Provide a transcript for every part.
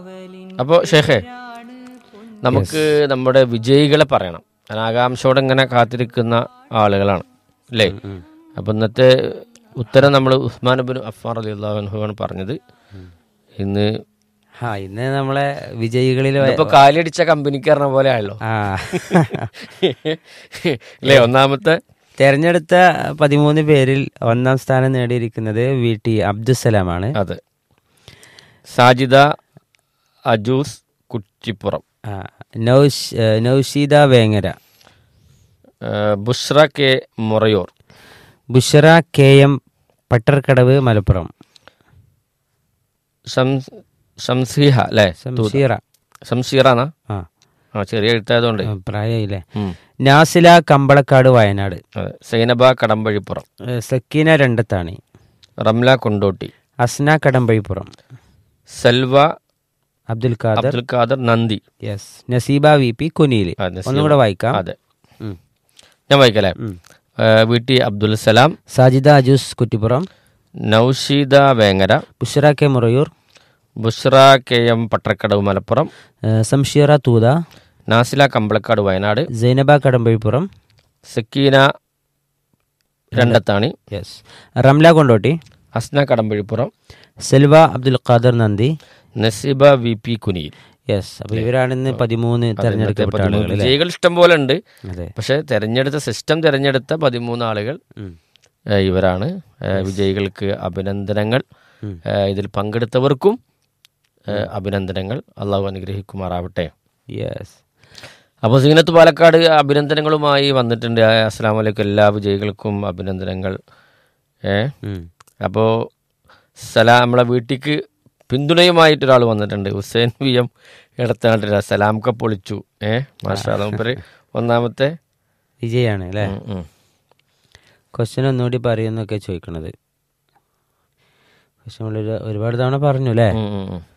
അപ്പോൾ ഷേഖേ നമുക്ക് നമ്മുടെ വിജയികളെ പറയണം ഞാൻ ആകാംക്ഷയോടെ ഇങ്ങനെ കാത്തിരിക്കുന്ന ആളുകളാണ് അല്ലേ അപ്പം ഇന്നത്തെ ഉത്തരം നമ്മൾ ഉസ്മാൻ ബിൻ അഫ്ഫാർ അലി അള്ളാഹുഹാണ് പറഞ്ഞത് ഇന്ന് ആ ഇന്ന് നമ്മളെ വിജയികളിൽ ഇപ്പൊ കാലടിച്ച കമ്പനിക്ക് പറഞ്ഞ പോലെ ആയല്ലോ ആ അല്ലേ ഒന്നാമത്തെ തെരഞ്ഞെടുത്ത പതിമൂന്ന് പേരിൽ ഒന്നാം സ്ഥാനം നേടിയിരിക്കുന്നത് വി ടി അബ്ദുസലാമാണ് അതെ സാജിദ അജൂസ് കുറ്റിപ്പുറം ആ, നൗഷ് ഏ, നൗഷീദ വേങ്ങര ആ, Bushra K Morayur Bushara K M Pattarkadavu Malappuram Shams Shamseeha അല്ലേ സംഷീറ ഷംസീറാന്നാ ആ ആ ചെറിയ എഴുത്തായതുകൊണ്ട് ആ, പ്രായമായില്ലേ ഉം. നാസില കമ്പളക്കാട് വയനാട് അതെ സൈനബ കടമ്പഴിപ്പുറം ഏ, സക്കീന രണ്ടത്താണി റംല കൊണ്ടോട്ടി അസ്ന കടമ്പഴിപ്പുറം സൽവ അബ്ദുൽ ഖാദർ അബ്ദുൽ ഖാദർ നന്ദി yes Naseeba V P Kuniyil ആ, നസീബ. ഒന്നും കൂടെ വായിക്കാം അതെ ഉം. ഞാൻ വായിക്കല്ലേ ഉം. V T Abdul Salam Sajida Ajoos Kuttippuram Naushida Vengara Bushara K Murayur Bushra K M Pattarkadavu Malappuram ഏ, സംഷീറ തൂത നാസില കമ്പളക്കാട് വയനാട് സൈനബ കടമ്പഴിപ്പുറം സക്കീന രണ്ടത്താണി യെസ് റംല കൊണ്ടോട്ടി അസ്ന കടമ്പഴിപ്പുറം സെൽവ അബ്ദുൽ ഖാദർ നന്ദി Naseeba V P Kuniyil yes അപ്പൊ ഇവരാണ് ഇന്ന് പതിമൂന്ന് തെരഞ്ഞെടുക്കപ്പെട്ട ആളുകൾ അല്ലേ വിജയികൾ ഇഷ്ടം പോലെ ഉണ്ട് അതെ പക്ഷെ തെരഞ്ഞെടുത്ത സിസ്റ്റം തെരഞ്ഞെടുത്ത പതിമൂന്ന് ആളുകൾ ഉം. ഏ, ഇവരാണ് ഏ, വിജയികൾക്ക് അഭിനന്ദനങ്ങൾ ഉം. ഏ, ഇതിൽ പങ്കെടുത്തവർക്കും ഏ, അഭിനന്ദനങ്ങൾ അള്ളാഹു അനുഗ്രഹിക്കുമാറാവട്ടെ യെസ് അപ്പോൾ സീനത്ത് പാലക്കാട് അഭിനന്ദനങ്ങളുമായി വന്നിട്ടുണ്ട് ആ, അസ്സലാമു അലൈക്കും എല്ലാ വിജയികൾക്കും അഭിനന്ദനങ്ങൾ ഏ ഉം. അപ്പോൾ സലാം നമ്മളെ വീട്ടിക്ക് പിന്തുണയുമായിട്ട് ഒരാൾ വന്നിട്ടുണ്ട് ഹുസൈൻ വി എം ഇടത്താണ്ടില്ല സലാം കപ്പ് പൊളിച്ചു ഏ മാഷാ മൂപ്പര് ഒന്നാമത്തെ വിജയാണ് അല്ലേ ഉം, ഉം. ക്വസ്റ്റ്യൻ ഒന്നുകൂടി പറയുന്നൊക്കെ ചോദിക്കണത് ക്വസ്റ്റ്യൻ ഒരുപാട് തവണ പറഞ്ഞു അല്ലേ ഉം, ഉം, ഉം.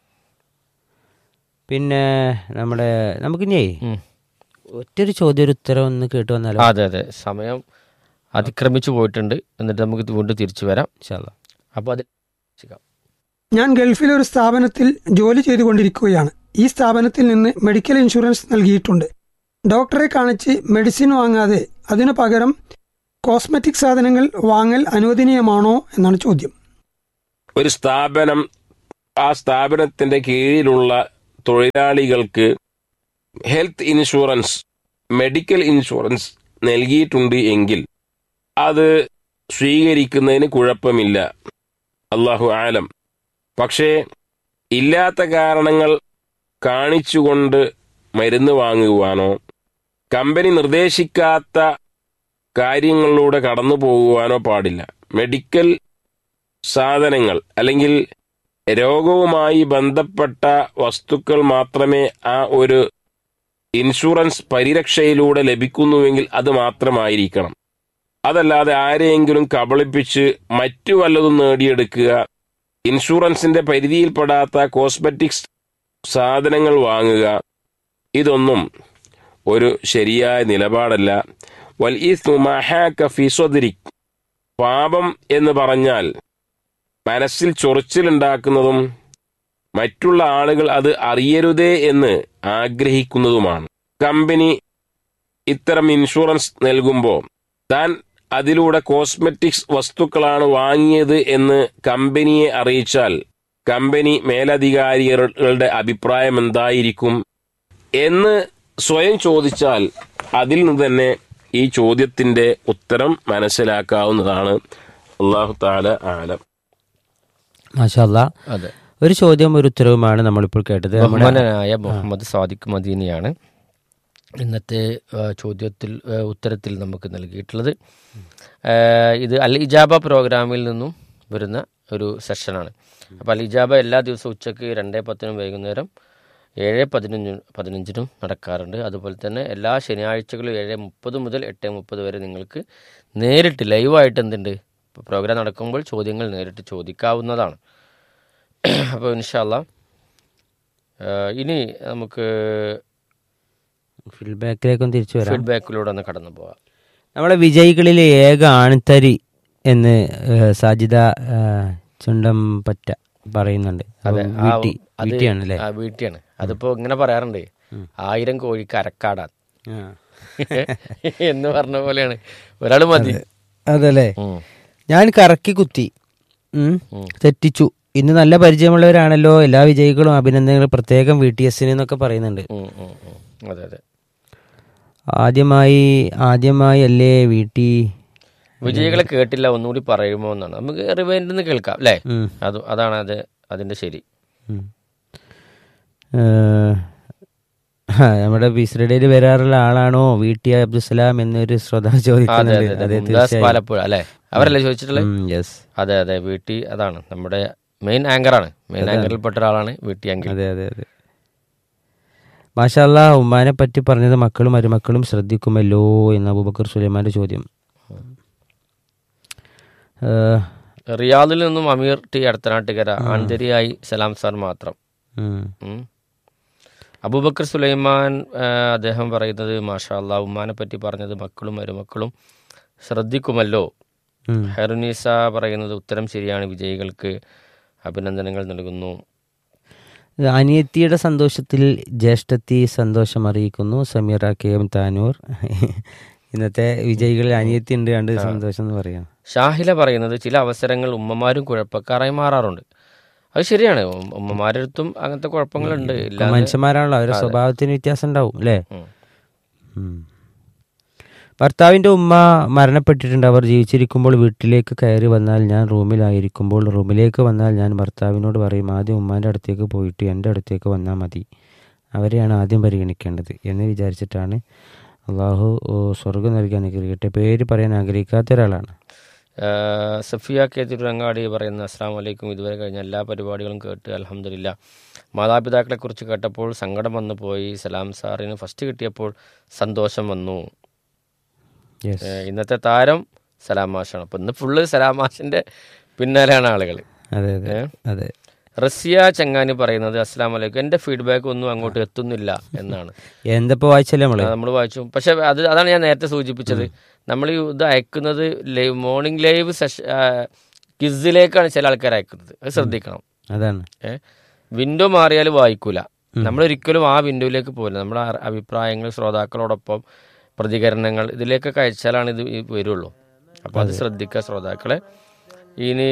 പിന്നെ നമ്മുടെ നമുക്കിനിയേ ഉം. ഒറ്റൊരു ചോദ്യം ഒരു ഉത്തരം ഒന്ന് കേട്ട് വന്നാലോ അതെ അതെ സമയം അതിക്രമിച്ചു പോയിട്ടുണ്ട് എന്നിട്ട് നമുക്ക് ഇത് വീണ്ടും തിരിച്ചു വരാം ഇൻഷാല്ലാ. അപ്പോൾ അത് ചെയ്യാം. ഞാൻ ഗൾഫിലെ ഒരു സ്ഥാപനത്തിൽ ജോലി ചെയ്തുകൊണ്ടിരിക്കുകയാണ് ഈ സ്ഥാപനത്തിൽ നിന്ന് മെഡിക്കൽ ഇൻഷുറൻസ് നൽകിയിട്ടുണ്ട് ഡോക്ടറെ കാണിച്ച് മെഡിസിൻ വാങ്ങാതെ അതിനു പകരം കോസ്മെറ്റിക് സാധനങ്ങൾ വാങ്ങൽ അനുവദനീയമാണോ എന്നാണ് ചോദ്യം ഒരു സ്ഥാപനം ആ സ്ഥാപനത്തിന്റെ കീഴിലുള്ള തൊഴിലാളികൾക്ക് ഹെൽത്ത് ഇൻഷുറൻസ് മെഡിക്കൽ ഇൻഷുറൻസ് നൽകിയിട്ടുണ്ട് എങ്കിൽ അത് സ്വീകരിക്കുന്നതിന് കുഴപ്പമില്ല അള്ളാഹു ആലം പക്ഷേ ഇല്ലാത്ത കാരണങ്ങൾ കാണിച്ചുകൊണ്ട് മരുന്ന് വാങ്ങുവാനോ കമ്പനി നിർദ്ദേശിക്കാത്ത കാര്യങ്ങളിലൂടെ കടന്നു പോകുവാനോ പാടില്ല മെഡിക്കൽ സാധനങ്ങൾ അല്ലെങ്കിൽ രോഗവുമായി ബന്ധപ്പെട്ട വസ്തുക്കൾ മാത്രമേ ആ ഒരു ഇൻഷുറൻസ് പരിരക്ഷയിലൂടെ ലഭിക്കുന്നുവെങ്കിൽ അത് മാത്രമായിരിക്കണം അതല്ലാതെ ആരെയെങ്കിലും കബളിപ്പിച്ച് മറ്റു വല്ലതും നേടിയെടുക്കുക ഇൻഷുറൻസിന്റെ പരിധിയിൽപ്പെടാത്ത കോസ്മെറ്റിക്സ് സാധനങ്ങൾ വാങ്ങുക ഇതൊന്നും ഒരു ശരിയായ നിലപാടല്ല വൽ ഈസ്മു മഹാക ഫി സ്വദ്രിക്. പാപം എന്ന് പറഞ്ഞാൽ മനസ്സിൽ ചൊറിച്ചിലുണ്ടാക്കുന്നതും മറ്റുള്ള ആളുകൾ അത് അറിയരുതേ എന്ന് ആഗ്രഹിക്കുന്നതുമാണ് കമ്പനി ഇത്തരം ഇൻഷുറൻസ് നൽകുമ്പോൾ താൻ അതിലൂടെ കോസ്മെറ്റിക്സ് വസ്തുക്കളാണ് വാങ്ങിയത് എന്ന് കമ്പനിയെ അറിയിച്ചാൽ കമ്പനി മേലധികാരികളുടെ അഭിപ്രായം എന്തായിരിക്കും എന്ന് സ്വയം ചോദിച്ചാൽ അതിൽ നിന്ന് തന്നെ ഈ ചോദ്യത്തിന്റെ ഉത്തരം മനസ്സിലാക്കാവുന്നതാണ് അള്ളാഹു താല ആലം മാഷാ അല്ലാ. അതെ ഒരു ചോദ്യം ഒരു ഉത്തരവുമാണ് നമ്മളിപ്പോൾ കേട്ടത് നമ്മുടെ ബഹുമാനനായ മുഹമ്മദ് സാദിഖ് മദീനിയാണ് ഇന്നത്തെ ആ, ചോദ്യത്തിൽ ആ, ഉത്തരത്തിൽ നമുക്ക് നൽകിയിട്ടുള്ളത് ആ, ഇത് അൽ ഇജാബ പ്രോഗ്രാമിൽ നിന്നും വരുന്ന ഒരു സെഷനാണ് അപ്പോൾ അൽ ഇജാബ എല്ലാ ദിവസവും ഉച്ചയ്ക്ക് രണ്ടേ പത്തിനും വൈകുന്നേരം ഏഴ് പതിനഞ്ചിനും പതിനഞ്ചിനും നടക്കാറുണ്ട് അതുപോലെ തന്നെ എല്ലാ ശനിയാഴ്ചകളും ഏഴ് മുപ്പത് മുതൽ എട്ട് മുപ്പത് വരെ നിങ്ങൾക്ക് നേരിട്ട് ലൈവായിട്ട് എന്തുണ്ട് പ്രോഗ്രാം നടക്കുമ്പോൾ ചോദ്യങ്ങൾ നേരിട്ട് ചോദിക്കാവുന്നതാണ് അപ്പോൾ ഇൻഷാല്ല ഇനി നമുക്ക് ഫീഡ്ബാക്കിലേക്കൊന്ന് തിരിച്ചു വരാം ഫീഡ്ബാക്കിലൂടെ ഒന്ന് കടന്നു പോവാം നമ്മളെ വിജയികളിലെ ഏക ആണിത്തരി എന്ന് ഏഹ്, സാജിദ ഏഹ്, ചുണ്ടം പറ്റ പറയുന്നുണ്ട് അതെ അപ്പം ആ വീട്ടി അത് വീട്ടിയാണ് അല്ലേ ആ വീട്ടിയാണ് അതിപ്പോ ഇങ്ങനെ പറയാറുണ്ട് ആയിരം കോഴിക്ക് അരക്കാടാൻ ആ. എന്ന് പറഞ്ഞ പോലെയാണ് ഒരാള് മതി അതല്ലേ ഉം. ഞാൻ കറക്കി കുത്തി ഉം. തെറ്റിച്ചു ഇന്ന് നല്ല പരിചയമുള്ളവരാണല്ലോ എല്ലാ വിജയികളും അഭിനന്ദനങ്ങൾ പ്രത്യേകം വി ടി എസിന് എന്നൊക്കെ പറയുന്നുണ്ട് ഉം, ഉം, ഉം. അതെ അതെ ആദ്യമായി ആദ്യമായി അല്ലേ വീട്ടി വിജയികളെ കേട്ടില്ല ഒന്നുകൂടി പറയുമോ എന്നാണ് നമുക്ക് റിവൈൻഡിൽ നിന്ന് കേൾക്കാം അല്ലേ ഉം. അത് അതാണ് അത് അതിന്റെ ശരി ഉം. ഏഹ്, ആ, നമ്മുടെ ബിസ്രഡയിൽ വരാറുള്ള ആളാണോ വി ടി അബ്ദുസലാം എന്നൊരു ശ്രോതാ അതെ ചോദിക്കുന്നുണ്ട് അതെ അതെ അതെ മുംതാസ് തീർച്ചയായും പാലപ്പുഴ അല്ലേ അവരല്ലേ ചോദിച്ചിട്ടുള്ളത് യെസ് അതെ അതെ വീട്ടി അതാണ് നമ്മുടെ മെയിൻ ആങ്കറാണ് മെയിൻ ആങ്കറിൽപ്പെട്ട ഒരാളാണ് വീട്ടി ആങ്കർ അതെ അതെ അതെ മാഷാല്ല ഉമ്മാനെ പറ്റി പറഞ്ഞത് മക്കളും മരുമക്കളും ശ്രദ്ധിക്കുമല്ലോ എന്ന് അബൂബക്കർ സുലൈമാന്റെ ചോദ്യം ഏഹ്, റിയാദിൽ നിന്നും അമീർ ടി അടുത്തനാട്ടുകര ആന്തരിയായി സലാം സാർ മാത്രം ഉം. ഉം. അബൂബക്കർ സുലൈമാൻ ആ, അദ്ദേഹം പറയുന്നത് മാഷാ അല്ലാ ഉമ്മാനെ പറ്റി പറഞ്ഞത് മക്കളും മരുമക്കളും ശ്രദ്ധിക്കുമല്ലോ ഉം. ഹെറുനീസ പറയുന്നത് ഉത്തരം ശരിയാണ് വിജയികൾക്ക് അഭിനന്ദനങ്ങൾ നൽകുന്നു അനിയത്തിയുടെ സന്തോഷത്തിൽ ജ്യേഷ്ഠത്തി സന്തോഷം അറിയിക്കുന്നു സമീറ കെ എം താനൂർ ഇന്നത്തെ വിജയികളിൽ അനിയത്തി ഉണ്ട് കണ്ട് സന്തോഷം എന്ന് പറയാം ഷാഹില പറയുന്നത് ചില അവസരങ്ങൾ ഉമ്മമാരും കുഴപ്പക്കാരായി മാറാറുണ്ട് അത് ശരിയാണ് ഉം- ഉമ്മമാരുടെ അടുത്തും അങ്ങനത്തെ കുഴപ്പങ്ങളുണ്ട് ഇല്ലാതെ മനുഷ്യന്മാരാണല്ലോ അവരുടെ സ്വഭാവത്തിന് വ്യത്യാസം ഉണ്ടാവും അല്ലേ ഉം. ഉം. ഭർത്താവിൻ്റെ ഉമ്മ മരണപ്പെട്ടിട്ടുണ്ട് അവർ ജീവിച്ചിരിക്കുമ്പോൾ വീട്ടിലേക്ക് കയറി വന്നാൽ ഞാൻ റൂമിലായിരിക്കുമ്പോൾ റൂമിലേക്ക് വന്നാൽ ഞാൻ ഭർത്താവിനോട് പറയും ആദ്യം ഉമ്മാൻ്റെ അടുത്തേക്ക് പോയിട്ട് എൻ്റെ അടുത്തേക്ക് വന്നാൽ മതി അവരെയാണ് ആദ്യം പരിഗണിക്കേണ്ടത് എന്ന് വിചാരിച്ചിട്ടാണ് അള്ളാഹു ഓ, സ്വർഗം നൽകി അനുഗ്രഹിക്കട്ടെ പേര് പറയാൻ ആഗ്രഹിക്കാത്ത ഒരാളാണ് ആ, സഫിയ കെ തിരുരങ്ങാടി പറയുന്ന അസ്സാം വലൈക്കും ഇതുവരെ കഴിഞ്ഞ എല്ലാ പരിപാടികളും കേട്ട് അലഹമില്ല മാതാപിതാക്കളെക്കുറിച്ച് കേട്ടപ്പോൾ സങ്കടം വന്നു പോയി സലാം സാറിന് ഫസ്റ്റ് കിട്ടിയപ്പോൾ സന്തോഷം വന്നു യെസ് ഏ, ഇന്നത്തെ താരം സലാം മാഷാണ് അപ്പം ഇന്ന് ഫുള്ള് സലാം മാഷിൻ്റെ പിന്നാലെയാണ് ആളുകൾ അതെ അതെ അതെ റസിയ ചങ്ങാനി പറയുന്നത് അസ്സാം വലൈക്കും എൻ്റെ ഫീഡ്ബാക്ക് ഒന്നും അങ്ങോട്ട് എത്തുന്നില്ല എന്നാണ് എന്തപ്പോ വായിച്ചല്ലേ നമ്മള് നമ്മൾ വായിച്ചു പക്ഷെ അത് അതാണ് ഞാൻ നേരത്തെ സൂചിപ്പിച്ചത് നമ്മൾ ഈ ഇത് അയക്കുന്നത് ലൈവ് മോർണിംഗ് ലൈവ് സെഷൻ കിസിലേക്കാണ് ചില ആൾക്കാർ അയക്കുന്നത് അത് ശ്രദ്ധിക്കണം അതാണ് ഏ വിൻഡോ മാറിയാൽ വായിക്കൂല നമ്മൾ ഒരിക്കലും ആ വിൻഡോയിലേക്ക് പോകില്ല നമ്മുടെ അ- അഭിപ്രായങ്ങൾ ശ്രോതാക്കളോടൊപ്പം പ്രതികരണങ്ങൾ ഇതിലേക്കൊക്കെ അയച്ചാലാണ് ഇത് ഈ വരുള്ളൂ അപ്പോൾ അത് ശ്രദ്ധിക്കുക ശ്രോതാക്കളെ ഇനി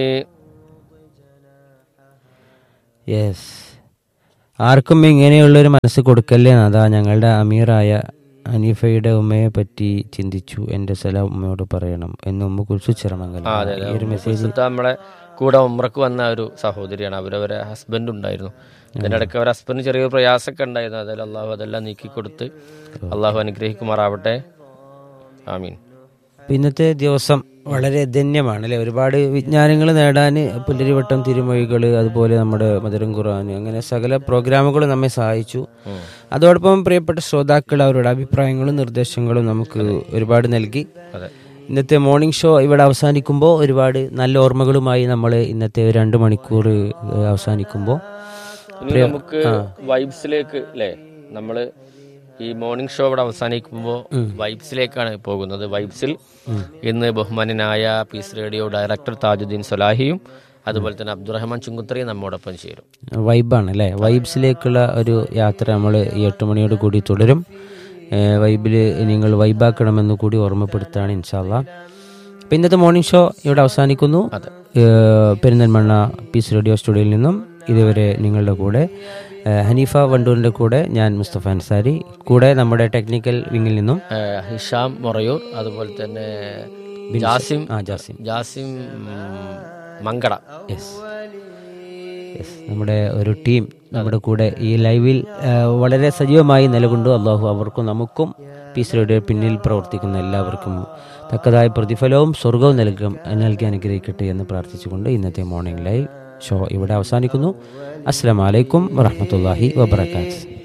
യെസ് ആർക്കും ഇങ്ങനെയുള്ളൊരു മനസ്സ് കൊടുക്കല്ലേ അതാ ഞങ്ങളുടെ അമീറായ അനീഫയുടെ ഉമ്മയെ പറ്റി ചിന്തിച്ചു എൻ്റെ സലാം ഉമ്മയോട് പറയണം എന്ന് ഉമ്മ കുറിച്ച് ചിറമംഗലം ആ, അതെ ഈ ഒരു അതെ മെസ്സേജ് ഉസുത്ത നമ്മളെ കൂടെ ഉമ്രക്ക് വന്ന ഒരു സഹോദരിയാണ് അവരവരെ ഹസ്ബൻഡ് ഉണ്ടായിരുന്നു ഇതിൻ്റെ ഇടയ്ക്ക് അവർ ഹസ്ബൻഡ് ചെറിയൊരു പ്രയാസമൊക്കെ ഉണ്ടായിരുന്നു അതെല്ലാം അള്ളാഹു അതെല്ലാം നീക്കി കൊടുത്ത് അള്ളാഹു അനുഗ്രഹിക്കുമാറാവട്ടെ ആമീൻ ഇന്നത്തെ ദിവസം വളരെ ധന്യമാണ് അല്ലെ ഒരുപാട് വിജ്ഞാനങ്ങൾ നേടാൻ പുല്ലരിവട്ടം തിരുമൊഴികൾ അതുപോലെ നമ്മുടെ മധുരം ഖുർആൻ അങ്ങനെ സകല പ്രോഗ്രാമുകളും നമ്മെ സഹായിച്ചു അതോടൊപ്പം പ്രിയപ്പെട്ട ശ്രോതാക്കൾ അവരുടെ അഭിപ്രായങ്ങളും നിർദ്ദേശങ്ങളും നമുക്ക് ഒരുപാട് നൽകി അതെ ഇന്നത്തെ മോർണിംഗ് ഷോ ഇവിടെ അവസാനിക്കുമ്പോൾ ഒരുപാട് നല്ല ഓർമ്മകളുമായി നമ്മൾ ഇന്നത്തെ ഒരു രണ്ട് മണിക്കൂർ ഏഹ്, അവസാനിക്കുമ്പോൾ ഇനി നമുക്ക് വൈബ്സിലേക്ക് അല്ലേ നമ്മൾ ഈ മോർണിംഗ് ഷോ ഇവിടെ അവസാനിക്കുമ്പോൾ വൈബ്സിലേക്കാണ് പോകുന്നത് വൈബ്സിൽ ഇന്ന് ബഹുമാനനായ പീസ് റേഡിയോ ഡയറക്ടർ താജുദ്ദീൻ സൊലാഹിയും അതുപോലെ തന്നെ അബ്ദുറഹ്മാൻ ചുങ്കുത്രയും നമ്മോടൊപ്പം ചേരും വൈബാണ് അല്ലേ വൈബ്സിലേക്കുള്ള ഒരു യാത്ര നമ്മൾ ഈ എട്ട് മണിയോട് കൂടി തുടരും ഏഹ്, വൈബിൽ നിങ്ങൾ വൈബാക്കണമെന്ന് കൂടി ഓർമ്മപ്പെടുത്താണ് ഇൻഷാല്ല അപ്പം ഇന്നത്തെ മോർണിംഗ് ഷോ ഇവിടെ അവസാനിക്കുന്നു അതെ. ഏഹ്, പെരിന്തൽമണ്ണ പീസ് റേഡിയോ സ്റ്റുഡിയോയിൽ നിന്നും ഇതുവരെ നിങ്ങളുടെ കൂടെ ഏഹ്, ഹനീഫ വണ്ടൂരിൻ്റെ കൂടെ ഞാൻ മുസ്തഫ അൻസാരി കൂടെ നമ്മുടെ ടെക്നിക്കൽ വിങ്ങിൽ നിന്നും ഏഹ് ഹിഷാം മൊറയൂർ അതുപോലെ തന്നെ ജാസിം ആ ജാസിം ജാസിം ഉം, മങ്കട യെസ് യെസ് നമ്മുടെ ഒരു ടീം നമ്മുടെ കൂടെ ഈ ലൈവിൽ ആ, വളരെ സജീവമായി നിലകൊണ്ടു അള്ളാഹു അവർക്കും നമുക്കും പീസ് റേഡിയോ പിന്നിൽ പ്രവർത്തിക്കുന്ന എല്ലാവർക്കും തക്കതായ പ്രതിഫലവും സ്വർഗവും നൽകും നൽകി അനുഗ്രഹിക്കട്ടെ എന്ന് പ്രാർത്ഥിച്ചുകൊണ്ട് ഇന്നത്തെ മോർണിംഗ് ലൈവ് ഷോ ഇവിടെ അവസാനിക്കുന്നു അസ്സലാമു അലൈക്കും വറഹമത്തല്ലാഹി വബർക്കാത്ത്